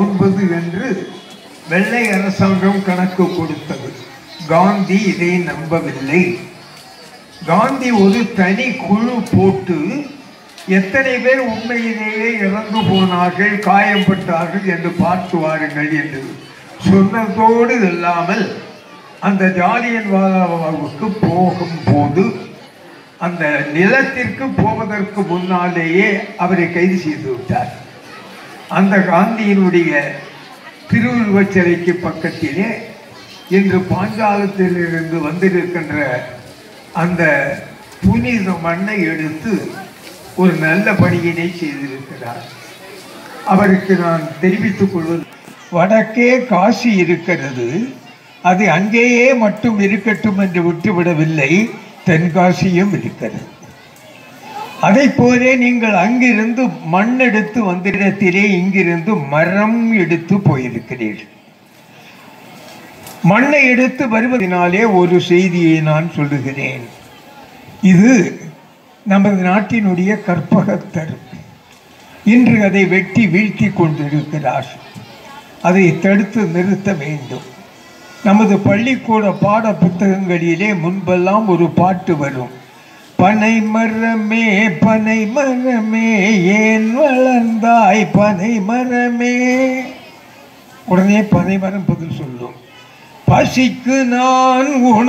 ஒன்பது என்று வெள்ளை அரசாங்கம் கணக்கு கொடுத்தது காந்தி இதை நம்பவில்லை காந்தி ஒரு தனி குழு போட்டு எத்தனை பேர் உண்மையிலேயே இறந்து போனார்கள் காயம்பட்டார்கள் என்று பார்த்து வாருங்கள் என்று சொன்னதோடு இல்லாமல் அந்த ஜாலியன் வாலாவுக்கு போகும்போது அந்த நிலத்திற்கு போவதற்கு முன்னாலேயே அவரை கைது செய்து விட்டார் அந்த காந்தியினுடைய திருவுருவச் சிலைக்கு பக்கத்திலே இன்று பாஞ்சாலத்திலிருந்து வந்திருக்கின்ற அந்த புனித மண்ணை எடுத்து ஒரு நல்ல பணியினை செய்திருக்கிறார் அவருக்கு நான் தெரிவித்துக் கொள்வது வடக்கே காசி இருக்கிறது அது அங்கேயே மட்டும் இருக்கட்டும் என்று விட்டுவிடவில்லை தென்காசியும் இருக்கிறது அதை போலே நீங்கள் அங்கிருந்து மண் எடுத்து வந்திடத்திலே இங்கிருந்து மரம் எடுத்து போயிருக்கிறீர்கள் மண்ணை எடுத்து வருவதனாலே ஒரு செய்தியை நான் சொல்லுகிறேன் இது நமது நாட்டினுடைய கற்பகத்தரு இன்று அதை வெட்டி வீழ்த்தி கொண்டிருக்கிறார் அதை தடுத்து நிறுத்த வேண்டும் நமது பள்ளிக்கூட பாட புத்தகங்களிலே முன்பெல்லாம் ஒரு பாட்டு வரும் பனை மரமே பனை மரமே ஏன் வளர்ந்தாய் பனை மரமே உடனே பனை மரம் பதில் சொல்லும் பசிக்கு நான்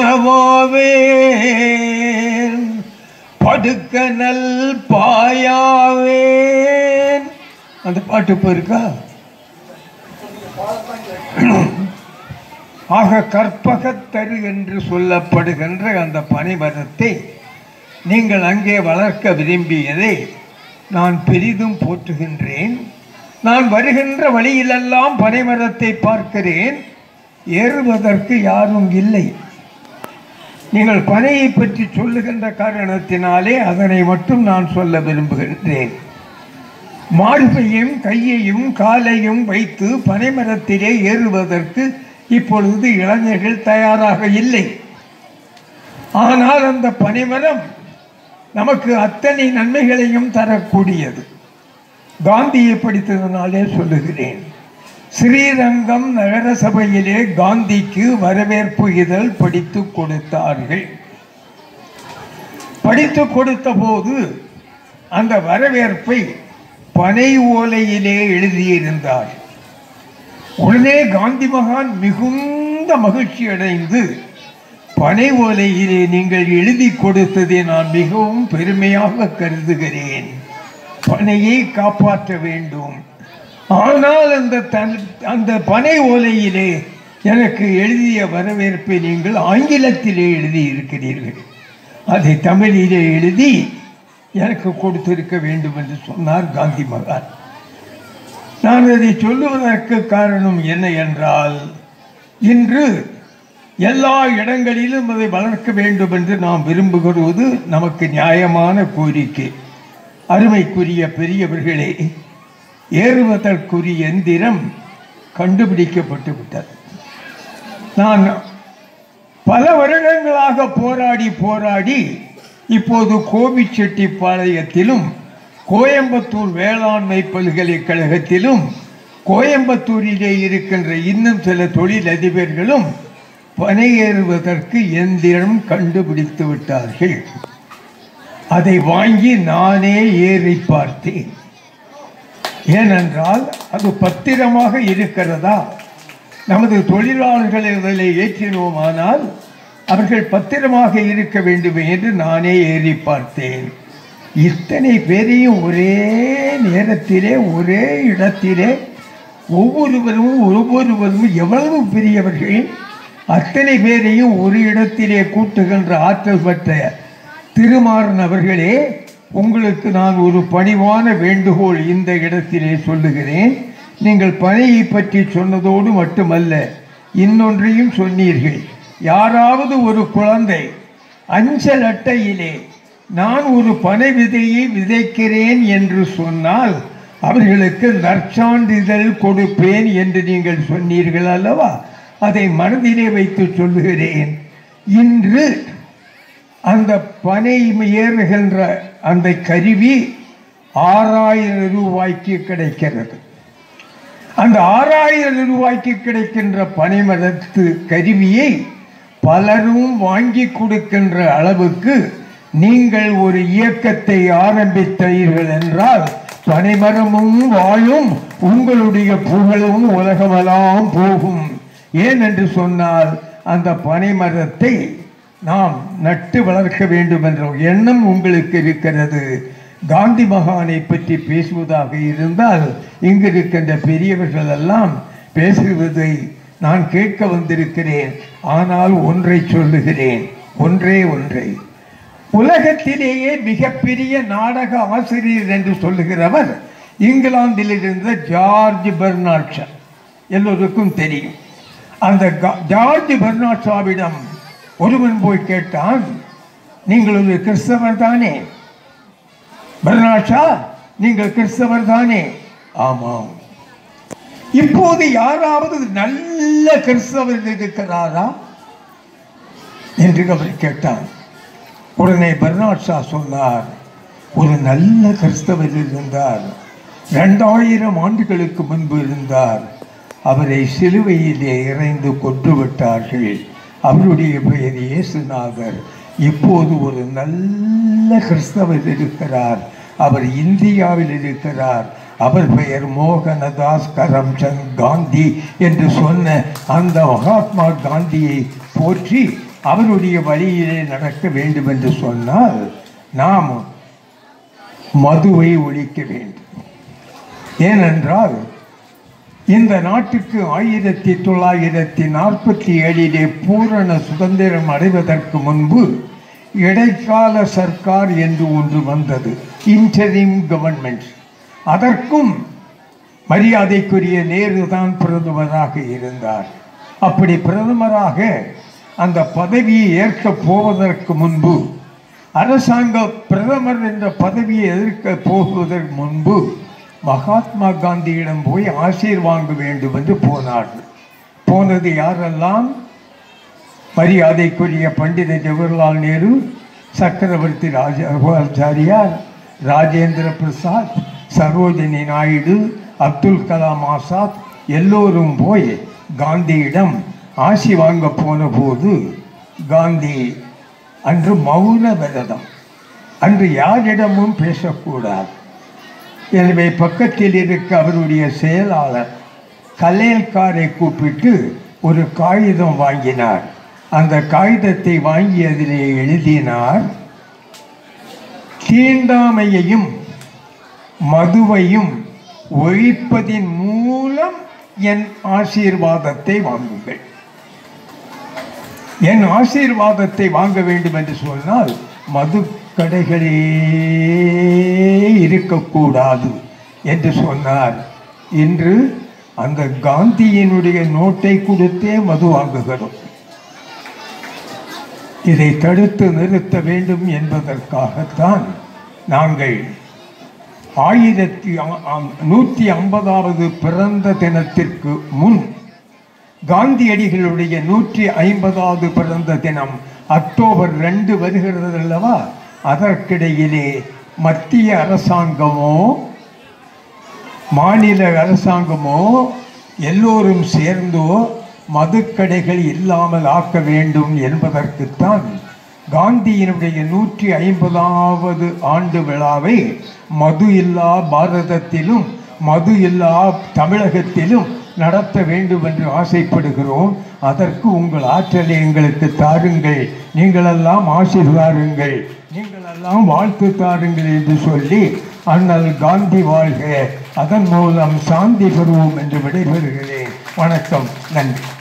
உணவாவேன் படுக்க நல் பாயாவேன் அந்த பாட்டு இப்போ இருக்கா ஆக கற்பகத்தரு என்று சொல்லப்படுகின்ற அந்த பனைமரத்தை நீங்கள் அங்கே வளர்க்க விரும்பியதை நான் பெரிதும் போற்றுகின்றேன் நான் வருகின்ற வழியிலெல்லாம் பனைமரத்தை பார்க்கிறேன் ஏறுவதற்கு யாரும் இல்லை நீங்கள் பனையை பற்றி சொல்லுகின்ற காரணத்தினாலே அதனை மட்டும் நான் சொல்ல விரும்புகின்றேன் மார்பையும் கையையும் காலையும் வைத்து பனைமரத்திலே ஏறுவதற்கு இப்பொழுது இளைஞர்கள் தயாராக இல்லை ஆனால் அந்த பனைமரம் நமக்கு அத்தனை நன்மைகளையும் தரக்கூடியது காந்தியை படித்ததனாலே சொல்லுகிறேன் ஸ்ரீரங்கம் நகர சபையிலே காந்திக்கு வரவேற்பு இதழ் படித்து கொடுத்தார்கள் படித்து கொடுத்த போது அந்த வரவேற்பை பனை ஓலையிலே எழுதியிருந்தார் உடனே காந்தி மகான் மிகுந்த மகிழ்ச்சி அடைந்து பனை ஓலையிலே நீங்கள் எழுதி கொடுத்ததை நான் மிகவும் பெருமையாக கருதுகிறேன் பனையை காப்பாற்ற வேண்டும் ஆனால் அந்த தன் அந்த பனை ஓலையிலே எனக்கு எழுதிய வரவேற்பை நீங்கள் ஆங்கிலத்திலே எழுதியிருக்கிறீர்கள் அதை தமிழிலே எழுதி எனக்கு கொடுத்திருக்க வேண்டும் என்று சொன்னார் காந்தி மகான் நான் அதை சொல்லுவதற்கு காரணம் என்ன என்றால் இன்று எல்லா இடங்களிலும் அதை வளர்க்க வேண்டும் என்று நாம் விரும்புகிறது நமக்கு நியாயமான கோரிக்கை அருமைக்குரிய பெரியவர்களே ஏறுவதற்குரிய எந்திரம் கண்டுபிடிக்கப்பட்டு விட்டது நான் பல வருடங்களாக போராடி போராடி இப்போது கோபிச்செட்டிப்பாளையத்திலும் கோயம்புத்தூர் வேளாண்மை பல்கலைக்கழகத்திலும் கோயம்புத்தூரிலே இருக்கின்ற இன்னும் சில தொழிலதிபர்களும் பனை ஏறுவதற்கு எந்திரம் கண்டுபிடித்து விட்டார்கள் அதை வாங்கி நானே ஏறி பார்த்தேன் ஏனென்றால் அது பத்திரமாக இருக்கிறதா நமது தொழிலாளர்கள் இதில் ஏற்றினோமானால் அவர்கள் பத்திரமாக இருக்க வேண்டும் என்று நானே ஏறி பார்த்தேன் இத்தனை பேரையும் ஒரே நேரத்திலே ஒரே இடத்திலே ஒவ்வொருவரும் ஒவ்வொருவரும் எவ்வளவு பெரியவர்கள் அத்தனை பேரையும் ஒரு இடத்திலே கூட்டுகின்ற ஆற்றல் பெற்ற திருமாறன் அவர்களே உங்களுக்கு நான் ஒரு பணிவான வேண்டுகோள் இந்த இடத்திலே சொல்லுகிறேன் நீங்கள் பணியை பற்றி சொன்னதோடு மட்டுமல்ல இன்னொன்றையும் சொன்னீர்கள் யாராவது ஒரு குழந்தை அஞ்சல் அட்டையிலே நான் ஒரு பனை விதையை விதைக்கிறேன் என்று சொன்னால் அவர்களுக்கு நற்சான்றிதழ் கொடுப்பேன் என்று நீங்கள் சொன்னீர்கள் அல்லவா அதை மனதிலே வைத்து சொல்லுகிறேன் இன்று அந்த பனை ஏறுகின்ற அந்த கருவி ஆறாயிரம் ரூபாய்க்கு கிடைக்கிறது அந்த ஆறாயிரம் ரூபாய்க்கு கிடைக்கின்ற பனைமரத்து கருவியை பலரும் வாங்கி கொடுக்கின்ற அளவுக்கு நீங்கள் ஒரு இயக்கத்தை ஆரம்பித்தீர்கள் என்றால் பனைமரமும் வாழும் உங்களுடைய புகழும் உலகமெல்லாம் போகும் ஏன் என்று சொன்னால் அந்த பனைமரத்தை நாம் நட்டு வளர்க்க வேண்டும் என்ற எண்ணம் உங்களுக்கு இருக்கிறது காந்தி மகானை பற்றி பேசுவதாக இருந்தால் இங்கு இருக்கின்ற பெரியவர்கள் எல்லாம் பேசுவதை நான் கேட்க வந்திருக்கிறேன் ஆனால் ஒன்றை சொல்லுகிறேன் ஒன்றே ஒன்றை உலகத்திலேயே மிகப்பெரிய நாடக ஆசிரியர் என்று சொல்லுகிறவர் இங்கிலாந்தில் இருந்த ஜார்ஜ் பெர்னாட்ஷா எல்லோருக்கும் தெரியும் அந்த கா- ஜார்ஜ் பெர்னாட்ஷாவிடம் ஒருவன் போய் கேட்டான் நீங்கள் ஒரு கிறிஸ்தவர் தானே பெர்னாட்ஷா நீங்கள் கிறிஸ்தவர் தானே ஆமாம் இப்போது யாராவது நல்ல கிறிஸ்தவர் இருக்கிறாரா என்று அவர் கேட்டான் உடனே பெர்னாட் ஷா சொன்னார் ஒரு நல்ல கிறிஸ்தவர் இருந்தார் ரெண்டாயிரம் ஆண்டுகளுக்கு முன்பு இருந்தார் அவரை சிலுவையிலே இறைந்து கொன்று விட்டார்கள் அவருடைய பெயர் இயேசுநாதர் இப்போது ஒரு நல்ல கிறிஸ்தவர் இருக்கிறார் அவர் இந்தியாவில் இருக்கிறார் அவர் பெயர் மோகனதாஸ் கரம்சந்த் காந்தி என்று சொன்ன அந்த மகாத்மா காந்தியை போற்றி அவருடைய வழியிலே நடக்க வேண்டும் என்று சொன்னால் நாம் மதுவை ஒழிக்க வேண்டும் ஏனென்றால் இந்த நாட்டுக்கு ஆயிரத்தி தொள்ளாயிரத்தி நாற்பத்தி ஏழிலே பூரண சுதந்திரம் அடைவதற்கு முன்பு இடைக்கால சர்க்கார் என்று ஒன்று வந்தது இன்டரிம் கவர்மெண்ட் அதற்கும் மரியாதைக்குரிய நேரு தான் பிரதமராக இருந்தார் அப்படி பிரதமராக அந்த பதவியை ஏற்கப் போவதற்கு முன்பு அரசாங்க பிரதமர் என்ற பதவியை எதிர்க்க போவதற்கு முன்பு மகாத்மா காந்தியிடம் போய் ஆசீர் வாங்க வேண்டும் என்று போனார்கள் போனது யாரெல்லாம் மரியாதைக்குரிய பண்டித ஜவஹர்லால் நேரு சக்கரவர்த்தி ராஜாச்சாரியார் ராஜேந்திர பிரசாத் சரோஜினி நாயுடு அப்துல் கலாம் ஆசாத் எல்லோரும் போய் காந்தியிடம் ஆசி வாங்க போன போது காந்தி அன்று மௌன விரதம் அன்று யாரிடமும் பேசக்கூடாது எனவே பக்கத்தில் இருக்க அவருடைய செயலாளர் கலேல்காரை கூப்பிட்டு ஒரு காகிதம் வாங்கினார் அந்த காகிதத்தை வாங்கி அதிலே எழுதினார் தீண்டாமையையும் மதுவையும் ஒழிப்பதின் மூலம் என் ஆசீர்வாதத்தை வாங்குங்கள் என் ஆசீர்வாதத்தை வாங்க வேண்டும் என்று சொன்னால் மது கடைகளே இருக்கக்கூடாது என்று சொன்னார் இன்று அந்த காந்தியினுடைய நோட்டை கொடுத்தே மது வாங்குகிறோம் இதை தடுத்து நிறுத்த வேண்டும் என்பதற்காகத்தான் நாங்கள் ஆயிரத்தி அ- அ- நூற்றி ஐம்பதாவது பிறந்த தினத்திற்கு முன் காந்தியடிகளுடைய நூற்றி ஐம்பதாவது பிறந்த தினம் அக்டோபர் ரெண்டு வருகிறது அல்லவா அதற்கிடையிலே மத்திய அரசாங்கமோ மாநில அரசாங்கமோ எல்லோரும் சேர்ந்தோ மதுக்கடைகள் இல்லாமல் ஆக்க வேண்டும் என்பதற்குத்தான் காந்தியினுடைய நூற்றி ஐம்பதாவது ஆண்டு விழாவை மது இல்லா பாரதத்திலும் மது இல்லா தமிழகத்திலும் நடத்த வேண்டும் என்று ஆசைப்படுகிறோம் அதற்கு உங்கள் ஆற்றலை எங்களுக்கு தாருங்கள் நீங்களெல்லாம் ஆசீர்வாருங்கள் நீங்களெல்லாம் வாழ்த்து தாருங்கள் என்று சொல்லி அண்ணல் காந்தி வாழ்க அதன் மூலம் சாந்தி பெறுவோம் என்று விடைபெறுகிறேன் வணக்கம் நன்றி